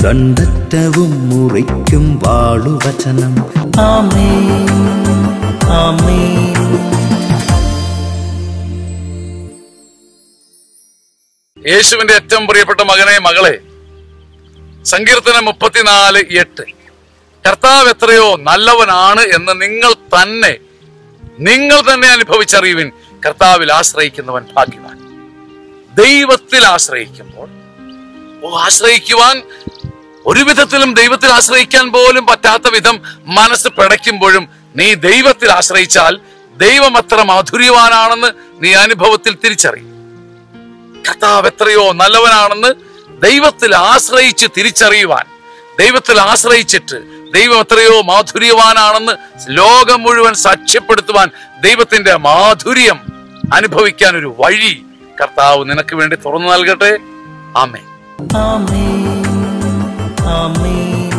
ദണ്ഡറ്റവും മുറിക്കും വാളുവചനം ആമേൻ ആമേൻ യേശുവിന്റെ ഏറ്റവും പ്രിയപ്പെട്ട മകനെ മകളെ സങ്കീർത്തനം മുപ്പത്തിനാല് എട്ട് കർത്താവ് എത്രയോ നല്ലവനാണ് എന്ന് നിങ്ങൾ തന്നെ നിങ്ങൾ തന്നെ അനുഭവിച്ചറിയുവിൻ കർത്താവിൽ ആശ്രയിക്കുന്നവൻ ഭാഗ്യവാൻ ദൈവത്തിൽ ആശ്രയിക്കുമ്പോൾ ഓ ആശ്രയിക്കുവാൻ ഒരു വിധത്തിലും ദൈവത്തിൽ ആശ്രയിക്കാൻ പോലും പറ്റാത്ത വിധം മനസ്സ് പിടയ്ക്കുമ്പോഴും നീ ദൈവത്തിൽ ആശ്രയിച്ചാൽ ദൈവം എത്ര മാധുര്യവാനാണെന്ന് നീ അനുഭവത്തിൽ തിരിച്ചറിയും കർത്താവ് എത്രയോ നല്ലവനാണെന്ന് ദൈവത്തിൽ ആശ്രയിച്ച് തിരിച്ചറിയുവാൻ ദൈവത്തിൽ ആശ്രയിച്ചിട്ട് ദൈവം എത്രയോ മാധുര്യവാനാണെന്ന് ലോകം മുഴുവൻ സാക്ഷ്യപ്പെടുത്തുവാൻ ദൈവത്തിന്റെ മാധുര്യം അനുഭവിക്കാൻ ഒരു വഴി കർത്താവ് നിനക്ക് വേണ്ടി തുറന്നു നൽകട്ടെ ആമേ ആമേൻ ആമേൻ